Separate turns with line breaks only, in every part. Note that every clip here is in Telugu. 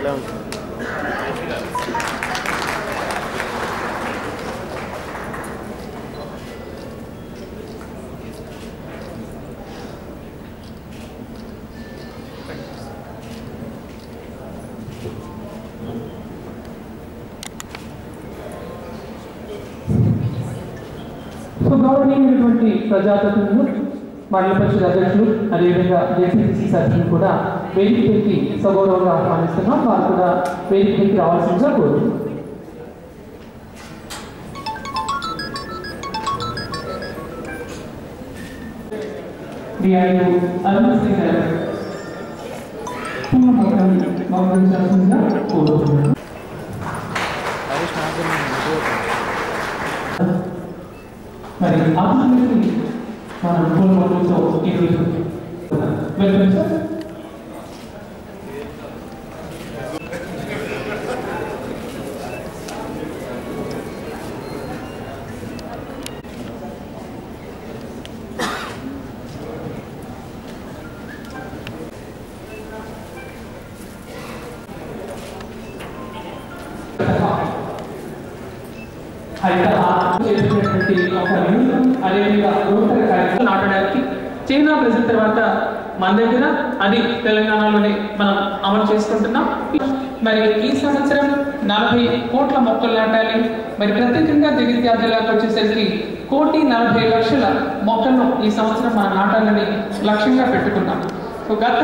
అట్లే ఉంటుంది
సో గౌరవనీయులైనటువంటి ప్రజాప్రతినిధులు మండల పరిషత్ అధ్యక్షులు అదేవిధంగా జేసీసీ సభ్యులు కూడా వేదికపైకి సగౌరవంగా ఆహ్వానిస్తున్నాం వారు కూడా వేదికపైకి రావాల్సిందిగా కోరుతున్నాం డిఐఓ అరుణ్ సింగ్ గారు పూర్ణమోకాన్ని గౌరవించాల్సిందిగా కోరుతున్నాను
హరీష్ నాగర్
మరి ఆత్మీయులకి మనం పూర్ణమోకంతో ఈరోజు వెల్కమ్ సార్ అయితే ఆ చేసినటువంటి ఒక న్యూస్ అదేవిధంగా నూతన కార్యక్రమం నాటడానికి చైనా బ్రెజిల్ తర్వాత మన దగ్గర అది తెలంగాణలోనే మనం అమలు చేసుకుంటున్నాం మరి ఈ సంవత్సరం నలభై కోట్ల మొక్కలు నాటాలి మరి ప్రత్యేకంగా జగిత్యాల జిల్లాకు వచ్చేసరికి కోటి నలభై లక్షల మొక్కలను ఈ సంవత్సరం మనం నాటాలని లక్ష్యంగా పెట్టుకున్నాం సో గత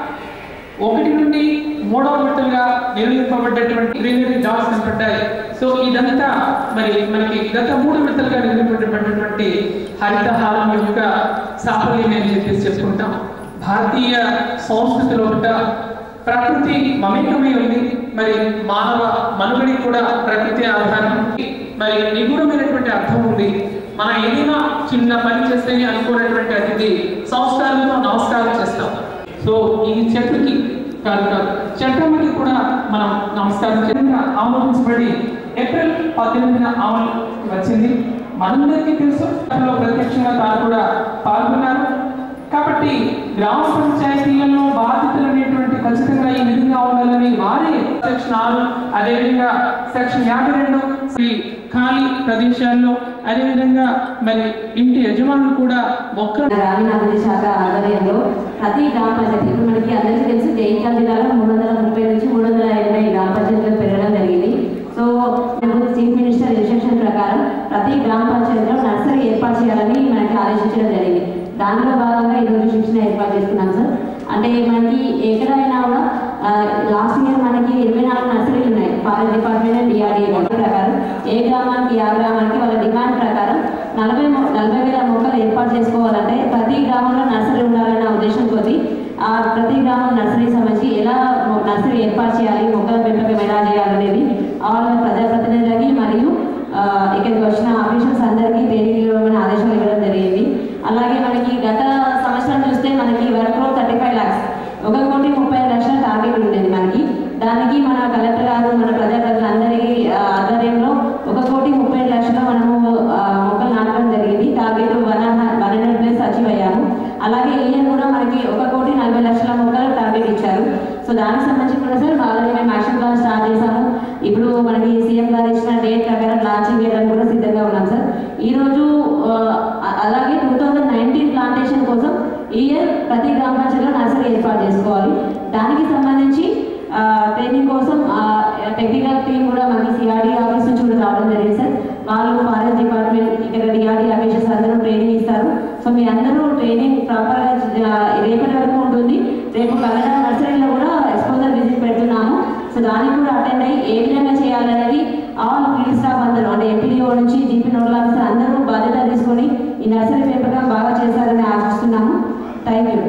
ఒకటి నుండి మూడవ విడతలుగా నిర్మింపబడ్డటువంటి గ్రీనరీ జాబ్స్ కనపడ్డాయి సో ఇదంతా మరి మనకి గత మూడు విడతలుగా నిర్మింపబడినటువంటి హరితహారం యొక్క సాఫల్యం అని చెప్పేసి చెప్పుకుంటాం భారతీయ సంస్కృతిలో ఒకట ప్రకృతి మమేకమై ఉంది మరి మానవ మనుగడికి కూడా ప్రకృతి ఆధారం మరి నిగూఢమైనటువంటి అర్థం ఉంది మన ఏదైనా చిన్న పని చేస్తే అనుకున్నటువంటి అతిథి సంస్కారంతో నమస్కారం చేస్తాం సో ఈ చెట్టుకి కాదు కాదు చట్టంకి కూడా మనం నమస్కారం చేయంగా ఆమోదించబడి ఏప్రిల్ పద్దెనిమిదిన అమలు వచ్చింది మనందరికీ తెలుసు దానిలో ప్రత్యక్షంగా తాను కూడా పాల్గొన్నారు కాబట్టి గ్రామ పంచాయతీలలో బాధితులు అనేటువంటి ఖచ్చితంగా ఈ విధంగా ఉండాలని వారే సెక్షన్ ఆరు అదేవిధంగా సెక్షన్ యాభై రెండు ఈ ఖాళీ ప్రదేశాల్లో అదేవిధంగా మరి ఇంటి యజమానులు కూడా మొక్కలు
గ్రామీణాభివృద్ధి శాఖ ఆధ్వర్యంలో ప్రతి గ్రామ పంచాయతీ ఇప్పుడు మనకి అందరికీ తెలుసు జైత్యాల జిల్లాలో మూడు వందల ముప్పై నుంచి మూడు వందల ఎనభై గ్రామ పంచాయతీలు పెరగడం జరిగింది సో మనకు చీఫ్ మినిస్టర్ ఇన్స్ట్రక్షన్ ప్రకారం ప్రతి గ్రామ పంచాయతీలో నర్సరీ ఏర్పాటు చేయాలని మనకి ఆదేశించడం జరిగింది దానిలో భాగంగా ఈరోజు శిక్షణ ఏర్పాటు చేస్తున్నాం సార్ అంటే మనకి ఎక్కడైనా కూడా లాస్ట్ ఇయర్ మనకి ఇరవై నాలుగు నర్సరీలు ఉన్నాయి ఫారెస్ట్ డిపార్ట్మెంట్ అండ్ డిఆర్డీఏ ప్రకారం ఏ గ్రామానికి ఆ గ్రామానికి వాళ్ళ డిమాండ్ ప్రకారం నలభై మొ- నలభై వేల మొక్కలు ఏర్పాటు చేసుకోవాలంటే ప్రతి గ్రామంలో నర్సరీ ఉండాలన్న ఉద్దేశం కొద్ది ఆ ప్రతి గ్రామం నర్సరీ సంబంధించి ఎలా మొ- నర్సరీ ఏర్పాటు చేయాలి మొక్కల పెంపకం ఎలా చేయాలనేది ఆల్ ప్రజాప్రతినిధులకి మరియు ఆ, ఇక్కడికి వచ్చిన ఆఫీసర్స్ అందరికీ ట్రైనింగ్ ఇవ్వమని ఆదేశాలు ఇవ్వడం జరిగింది అలాగే మనకి గత సంవత్సరం చూస్తే మనకి వర్క్ లో థర్టీ ఫైవ్ ల్యాక్స్ ఒక కోటి ముప్పై ఐదు లక్షల టార్గెట్ ఉండేది మనకి దానికి మన కలెక్టర్ గారు మన ప్రజాప్రతినిధులందరి ఆ, ఆధ్వర్యంలో ఒక కోటి ముప్పై ఐదు లక్షలు మనము ఆ, మొక్కలు నాటడం జరిగింది target one one hundred place achieve అయ్యాము అలాగే ఇయర్ కూడా మనకి ఒక కోటి నలభై లక్షల మొక్కలు టార్గెట్ ఇచ్చారు సో దానికి సంబంధించి కూడా సార్ ఆల్రెడీ మేము యాక్షన్ ప్లాన్ స్టార్ట్ చేశాము ఇప్పుడు మనకి సీఎం గారు ఇచ్చిన డేట్ ప్రకారం లాంచింగ్ చేయడానికి కూడా సిద్ధంగా ఉన్నాం సార్ ఈ రోజు ఆ, అలాగే టూ థౌజండ్ నైన్టీన్ ప్లాంటేషన్ కోసం ఈ ఇయర్ ప్రతి గ్రామ పంచాయతీలో నర్సరీ ఏర్పాటు చేసుకోవాలి దానికి సంబంధించి ఆ, ట్రైనింగ్ కోసం ఆ, టెక్నికల్ టీం కూడా మనకి సిఆర్డీ ఆఫీస్ నుంచి కూడా రావడం జరిగింది సార్ వాళ్ళు ఫారెస్ట్ డిపార్ట్మెంట్ ఇక్కడ డిఆర్డీ ఆఫీసర్స్ అందరూ ట్రైనింగ్ ఇస్తారు సో మీ అందరూ ట్రైనింగ్ ప్రాపర్గా రేపటి వరకు ఉంటుంది రేపు కన్నడ నర్సరీలో కూడా ఎక్స్పోజర్ విజిట్ పెడుతున్నాము సో దానికి కూడా అటెండ్ అయ్యి ఏ విధంగా చేయాలనేది ఆల్ ఫీల్డ్ స్టాఫ్ అందరూ అంటే ఎంపీడీఓ నుంచి జీపీ నోడల్ ఆఫీసర్ అందరూ బాధ్యత తీసుకొని ఈ నర్సరీ పెంపకం బాగా చేశారని ఆశిస్తున్నాము థ్యాంక్ యూ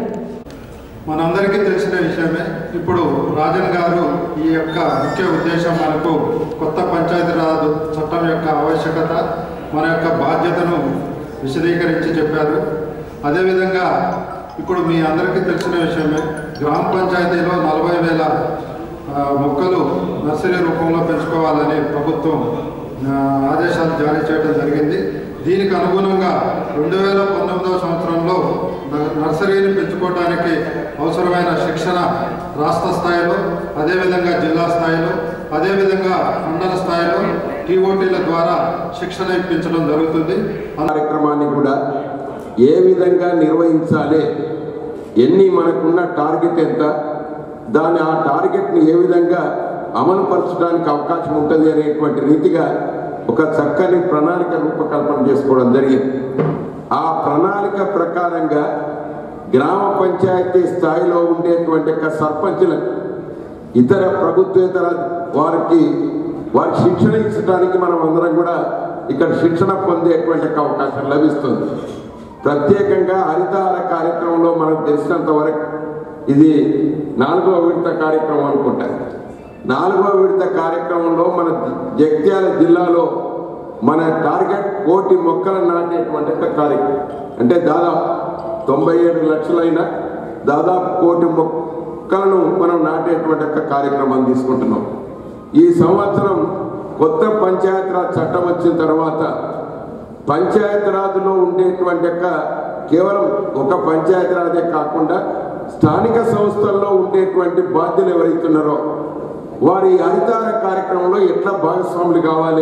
మనందరికీ తెలిసిన విషయమే ఇప్పుడు రాజన్ గారు ఈ యొక్క ముఖ్య ఉద్దేశం మనకు కొత్త పంచాయతీరాజ్ చట్టం యొక్క ఆవశ్యకత మన యొక్క బాధ్యతను విశదీకరించి చెప్పారు అదేవిధంగా ఇప్పుడు మీ అందరికీ తెలిసిన విషయమే గ్రామ పంచాయతీలో నలభై వేల ఆ, మొక్కలు నర్సరీ రూపంలో పెంచుకోవాలని ప్రభుత్వం ఆ, ఆదేశాలు జారీ చేయడం జరిగింది దీనికి అనుగుణంగా రెండు వేల పంతొమ్మిదవ సంవత్సరంలో న- నర్సరీని పెంచుకోవడానికి అవసరమైన శిక్షణ రాష్ట్ర స్థాయిలో అదేవిధంగా జిల్లా స్థాయిలో అదేవిధంగా మండల స్థాయిలో టీఓటీల ద్వారా శిక్షణ ఇప్పించడం జరుగుతుంది
కార్యక్రమాన్ని కూడా ఏ విధంగా నిర్వహించాలి ఎన్ని మనకున్న టార్గెట్ ఎంత దాని ఆ టార్గెట్ని ఏ విధంగా అమలు పరచడానికి అవకాశం ఉంటుంది అనేటువంటి రీతిగా ఒక చక్కని ప్రణాళిక రూపకల్పన చేసుకోవడం జరిగింది ఆ ప్రణాళిక ప్రకారంగా గ్రామ పంచాయతీ స్థాయిలో ఉండేటువంటి యొక్క సర్పంచులకు ఇతర ప్రభుత్వేతర వారికి వారి శిక్షణ ఇచ్చడానికి మనం అందరం కూడా ఇక్కడ శిక్షణ పొందేటువంటి ఒక అవకాశం లభిస్తుంది ప్రత్యేకంగా హరితహార కార్యక్రమంలో మనకు తెలిసినంత వరకు ఇది నాలుగవ విడత కార్యక్రమం అనుకుంటా నాలుగవ విడత కార్యక్రమంలో మన జగిత్యాల జిల్లాలో మన టార్గెట్ కోటి మొక్కలు నాటేటువంటి ఒక కార్యక్రమం అంటే దాదాపు తొంభై ఏడు లక్షలైన దాదాపు కోటి మొక్కలను మనం నాటేటువంటి ఒక కార్యక్రమం తీసుకుంటున్నాం ఈ సంవత్సరం కొత్త పంచాయతీరాజ్ చట్టం వచ్చిన తర్వాత పంచాయతీరాజ్లో ఉండేటువంటి యొక్క కేవలం ఒక పంచాయతీరాజే కాకుండా స్థానిక సంస్థల్లో ఉండేటువంటి బాధ్యులు ఎవరైతున్నారో వారి హరితార కార్యక్రమంలో ఎట్లా భాగస్వాములు కావాలి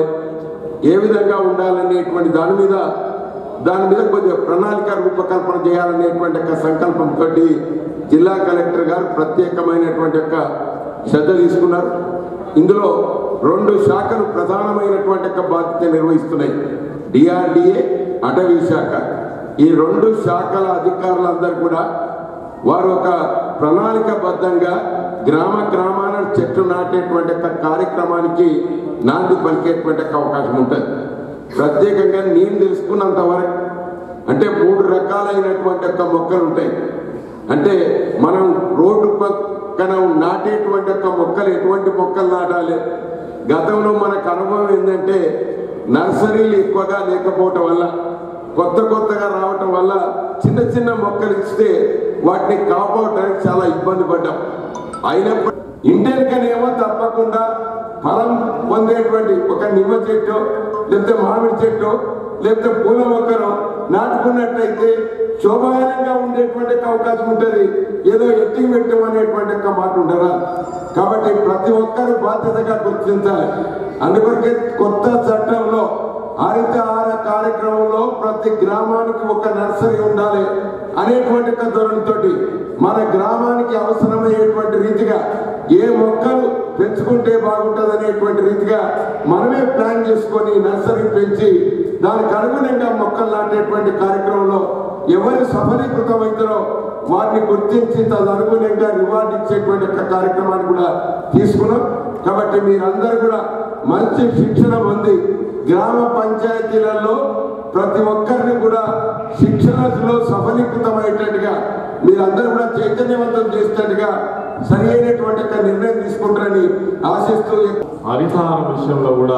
ఏ విధంగా ఉండాలనేటువంటి దాని మీద దాని మీద కొద్దిగా ప్రణాళిక రూపకల్పన చేయాలనేటువంటి యొక్క సంకల్పంతో జిల్లా కలెక్టర్ గారు ప్రత్యేకమైనటువంటి యొక్క శ్రద్ధ తీసుకున్నారు ఇందులో రెండు శాఖలు ప్రధానమైనటువంటి యొక్క బాధ్యత నిర్వహిస్తున్నాయి డిఆర్డిఏ అటవీ శాఖ ఈ రెండు శాఖల అధికారులందరూ కూడా వారు ఒక ప్రణాళికబద్ధంగా గ్రామ గ్రామాన చెట్లు నాటేటువంటి ఒక కార్యక్రమానికి నాంది పలికేటువంటి ఒక అవకాశం ఉంటుంది ప్రత్యేకంగా నేను తెలుసుకున్నంత వరకు అంటే మూడు రకాలైనటువంటి యొక్క మొక్కలు ఉంటాయి అంటే మనం రోడ్డు పక్కన నాటేటువంటి యొక్క మొక్కలు ఎటువంటి మొక్కలు నాటాలి గతంలో మనకు అనుభవం ఏంటంటే నర్సరీలు ఎక్కువగా లేకపోవటం వల్ల కొత్త కొత్తగా రావటం వల్ల చిన్న చిన్న మొక్కలు ఇస్తే వాటిని కాపాడడానికి చాలా ఇబ్బంది పడ్డాం అయినప్పుడు ఇంటెనకనేమో తప్పకుండా ఫలం పొందేటువంటి ఒక నిమ్మ చెట్టు లేకపోతే మామిడి చెట్టు లేకపోతే పూల మొక్కను నాటుకున్నట్లయితే శోభాయనంగా ఉండేటువంటి ఒక అవకాశం ఉంటుంది ఏదో ఎత్తికి పెట్టడం అనేటువంటి ఒక మాట ఉండరా కాబట్టి ప్రతి ఒక్కరు బాధ్యతగా గుర్తించాలి అందుకొరకే కొత్త చట్టంలో హరితహార కార్యక్రమంలో ప్రతి గ్రామానికి ఒక నర్సరీ ఉండాలి అనేటువంటి ఒక ధోరణితోటి మన గ్రామానికి అవసరమయ్యేటువంటి రీతిగా ఏ మొక్కలు పెంచుకుంటే బాగుంటుంది అనేటువంటి రీతిగా మనమే ప్లాన్ చేసుకొని నర్సరీ పెంచి దానికి అనుగుణంగా మొక్కలు నాటేటువంటి కార్యక్రమంలో ఎవరు సఫలీకృతమవుతారో వారిని గుర్తించి తదనుగుణంగా రివార్డు ఇచ్చేటువంటి ఒక కార్యక్రమాన్ని కూడా తీసుకున్నాం కాబట్టి మీరందరూ కూడా మంచి శిక్షణ పొంది గ్రామ పంచాయతీలలో ప్రతి ఒక్కరిని కూడా శిక్షణలో సఫలీకృతమయ్యేటట్టుగా మీరందరూ కూడా చైతన్యవంతం చేసేటట్టుగా సరి అయినటువంటి ఒక నిర్ణయం తీసుకుంటారని ఆశిస్తూ
హరితహారం విషయంలో కూడా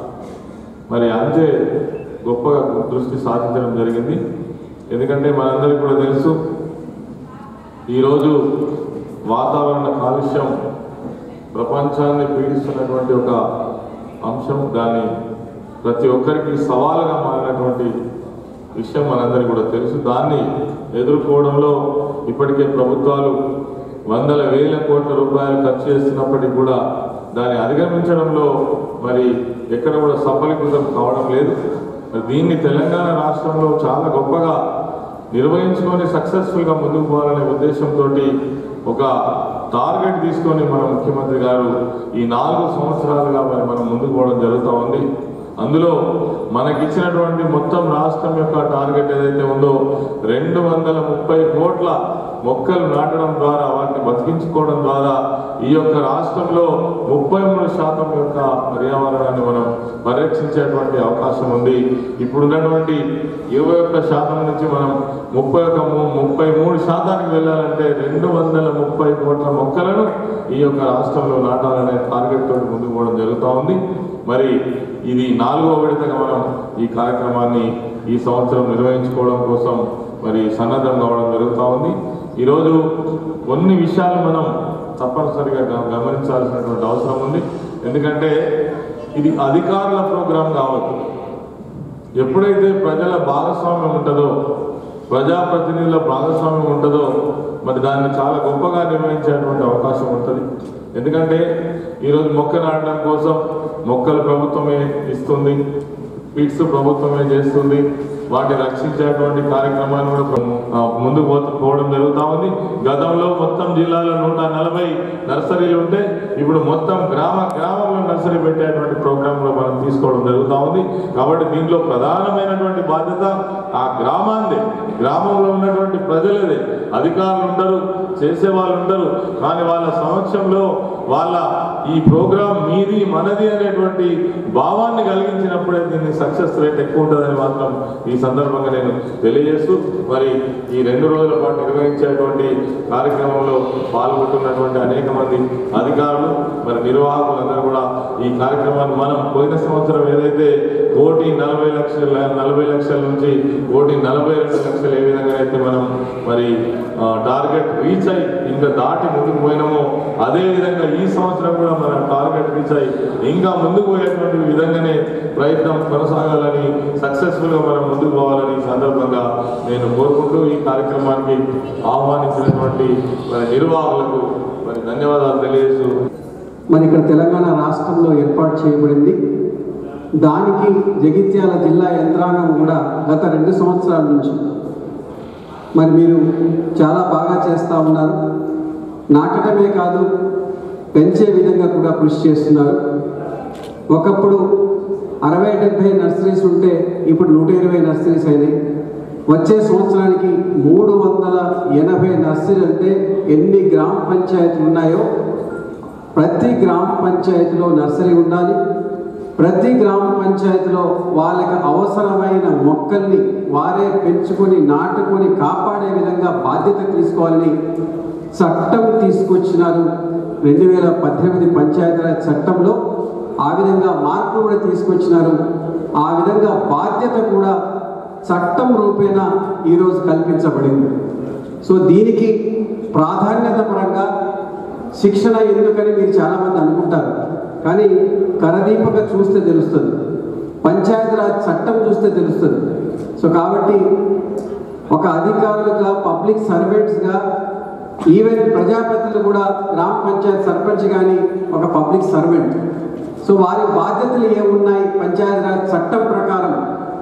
మరి అంతే గొప్పగా దృష్టి సాధించడం జరిగింది ఎందుకంటే మనందరికీ కూడా తెలుసు ఈరోజు వాతావరణ కాలుష్యం ప్రపంచాన్ని పీడిస్తున్నటువంటి ఒక అంశం దాన్ని ప్రతి ఒక్కరికి సవాలుగా మారినటువంటి విషయం మనందరికీ కూడా తెలుసు దాన్ని ఎదుర్కోవడంలో ఇప్పటికే ప్రభుత్వాలు వందల వేల కోట్ల రూపాయలు ఖర్చు చేస్తున్నప్పటికీ కూడా దాన్ని అధిగమించడంలో మరి ఎక్కడ కూడా సఫలీకృతం కావడం లేదు మరి దీన్ని తెలంగాణ రాష్ట్రంలో చాలా గొప్పగా నిర్వహించుకొని సక్సెస్ఫుల్గా ముందుకు పోవాలనే ఉద్దేశంతో ఒక టార్గెట్ తీసుకొని మన ముఖ్యమంత్రి గారు ఈ నాలుగు సంవత్సరాలుగా మరి మనం ముందుకు పోవడం జరుగుతూ ఉంది అందులో మనకిచ్చినటువంటి మొత్తం రాష్ట్రం యొక్క టార్గెట్ ఏదైతే ఉందో రెండు వందల ముప్పై కోట్ల మొక్కలు నాటడం ద్వారా వాటిని బతికించుకోవడం ద్వారా ఈ యొక్క రాష్ట్రంలో ముప్పై మూడు శాతం యొక్క పర్యావరణాన్ని మనం పరిరక్షించేటువంటి అవకాశం ఉంది ఇప్పుడున్నటువంటి ఇరవై ఒక్క శాతం నుంచి మనం ముప్పై ఒక ముప్పై మూడు శాతానికి వెళ్ళాలంటే రెండు వందల ముప్పై కోట్ల మొక్కలను ఈ యొక్క రాష్ట్రంలో నాటాలనే టార్గెట్ తోటి ముందుకు పోవడం జరుగుతూ ఉంది మరి ఇది నాలుగో విడతగా మనం ఈ కార్యక్రమాన్ని ఈ సంవత్సరం నిర్వహించుకోవడం కోసం మరి సన్నద్ధం కావడం జరుగుతూ ఉంది ఈరోజు కొన్ని విషయాలు మనం తప్పనిసరిగా గ- గమనించాల్సినటువంటి అవసరం ఉంది ఎందుకంటే ఇది అధికారుల ప్రోగ్రాం కావచ్చు ఎప్పుడైతే ప్రజల భాగస్వామ్యం ఉంటుందో ప్రజాప్రతినిధుల భాగస్వామ్యం ఉంటుందో మరి దాన్ని చాలా గొప్పగా నిర్వహించేటువంటి అవకాశం ఉంటుంది ఎందుకంటే ఈరోజు మొక్క నాటడం కోసం మొక్కలు ప్రభుత్వమే ఇస్తుంది పిట్స్ ప్రభుత్వమే చేస్తుంది వాటిని రక్షించేటువంటి కార్యక్రమాన్ని కూడా ప్ర- ఆ, ముందుకు పోత పోవడం జరుగుతూ ఉంది గతంలో మొత్తం జిల్లాలో నూట నలభై నర్సరీలు ఉంటే ఇప్పుడు మొత్తం గ్రామ గ్రామంలో నర్సరీ పెట్టేటువంటి ప్రోగ్రాంలో మనం తీసుకోవడం జరుగుతూ ఉంది కాబట్టి దీంట్లో ప్రధానమైనటువంటి బాధ్యత ఆ గ్రామాందే గ్రామంలో ఉన్నటువంటి ప్రజలదే అధికారులు ఉండరు చేసే వాళ్ళు ఉండరు కానీ వాళ్ళ సమక్షంలో వాళ్ళ ఈ ప్రోగ్రాం మీది మనది అనేటువంటి భావాన్ని కలిగించినప్పుడే దీన్ని సక్సెస్ రేట్ ఎక్కువ ఉంటుందని మాత్రం ఈ సందర్భంగా నేను తెలియజేస్తూ మరి ఈ రెండు రోజుల పాటు నిర్వహించేటువంటి కార్యక్రమంలో పాల్గొంటున్నటువంటి అనేక మంది అధికారులు మరి నిర్వాహకులందరూ కూడా ఈ కార్యక్రమాన్ని మనం పోయిన సంవత్సరం ఏదైతే కోటి నలభై లక్షల నలభై లక్షల నుంచి కోటి నలభై రెండు లక్షలు ఏ విధంగా అయితే మనం మరి ఆ, టార్గెట్ రీచ్ అయ్యి ఇంకా దాటి ముందుకు పోయినామో అదే విధంగా ఈ సంవత్సరం కూడా మనం టార్గెట్ రీచ్ అయ్యి ఇంకా ముందుకు పోయేటువంటి విధంగానే ప్రయత్నం కొనసాగాలని సక్సెస్ఫుల్గా మనం ముందుకు పోవాలని ఈ సందర్భంగా నేను కోరుకుంటూ ఈ కార్యక్రమానికి ఆహ్వానించినటువంటి మరి నిర్వాహకులకు మరి ధన్యవాదాలు తెలియజేస్తూ
మరి ఇక్కడ తెలంగాణ రాష్ట్రంలో ఏర్పాటు చేయబడింది దానికి జగిత్యాల జిల్లా యంత్రాంగం కూడా గత రెండు సంవత్సరాల నుంచి మరి మీరు చాలా బాగా చేస్తూ ఉన్నారు నాటకమే కాదు పెంచే విధంగా కూడా కృషి చేస్తున్నారు ఒకప్పుడు అరవై డెబ్బై నర్సరీస్ ఉంటే ఇప్పుడు నూట ఇరవై నర్సరీస్ అయినాయి వచ్చే సంవత్సరానికి మూడు వందల ఎనభై నర్సరీలు అంటే ఎన్ని గ్రామ పంచాయతీలు ఉన్నాయో ప్రతి గ్రామ పంచాయతీలో నర్సరీ ఉండాలి ప్రతి గ్రామ పంచాయతీలో వాళ్ళకి అవసరమైన మొక్కల్ని వారే పెంచుకొని నాటుకొని కాపాడే విధంగా బాధ్యత తీసుకోవాలని చట్టం తీసుకొచ్చినారు రెండు వేల పద్దెనిమిది పంచాయతీరాజ్ చట్టంలో ఆ విధంగా మార్పులు కూడా తీసుకొచ్చినారు ఆ విధంగా బాధ్యత కూడా చట్టం రూపేణ ఈరోజు కల్పించబడింది సో దీనికి ప్రాధాన్యత పరంగా శిక్షణ ఎందుకని మీరు చాలామంది అనుకుంటారు కానీ కరదీపక చూస్తే తెలుస్తుంది పంచాయతీరాజ్ చట్టం చూస్తే తెలుస్తుంది సో కాబట్టి ఒక అధికారులుగా పబ్లిక్ సర్వెంట్స్గా ఈవెన్ ప్రజాప్రతినిధులు కూడా గ్రామ పంచాయత్ సర్పంచ్ కానీ ఒక పబ్లిక్ సర్వెంట్ సో వారి బాధ్యతలు ఏమున్నాయి పంచాయతీరాజ్ చట్టం ప్రకారం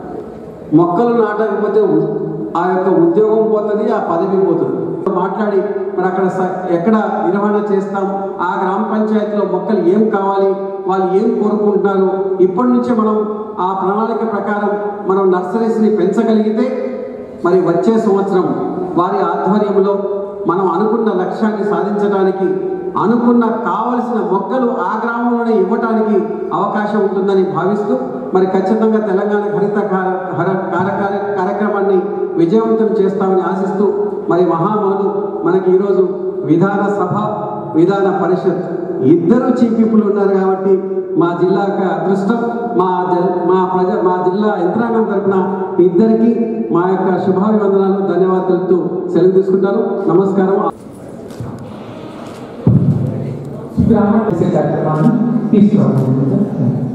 మొక్కలు నాటకపోతే ఉ- ఆ యొక్క ఉద్యోగం పోతుంది ఆ పదవి పోతుంది మాట్లాడి మరి అక్కడ స- ఎక్కడ నిర్వహణ చేస్తాం ఆ గ్రామ పంచాయతీలో మొక్కలు ఏం కావాలి వాళ్ళు ఏం కోరుకుంటున్నారు ఇప్పటి నుంచే మనం ఆ ప్రణాళిక ప్రకారం మనం నర్సరీస్ని పెంచగలిగితే మరి వచ్చే సంవత్సరం వారి ఆధ్వర్యంలో మనం అనుకున్న లక్ష్యాన్ని సాధించడానికి అనుకున్న కావలసిన మొక్కలు ఆ గ్రామంలోనే ఇవ్వటానికి అవకాశం ఉంటుందని భావిస్తూ మరి ఖచ్చితంగా తెలంగాణ హరిత కా- హర కార- కార- కార్యక్రమాన్ని విజయవంతం చేస్తామని ఆశిస్తూ మరి మహామహులు మనకి ఈరోజు విధాన సభ విధాన పరిషత్ ఇద్దరు చీఫ్ పీపుల్ ఉన్నారు కాబట్టి మా జిల్లా యొక్క అదృష్టం మా జల్- మా ప్రజ మా జిల్లా యంత్రాంగం తరపున ఇద్దరికి మా యొక్క శుభాభివందనాలు ధన్యవాదాలతో సెలవు తీసుకుంటాను నమస్కారం
గ్రామ చేసే కార్యక్రమాన్ని తీసుకోవాలి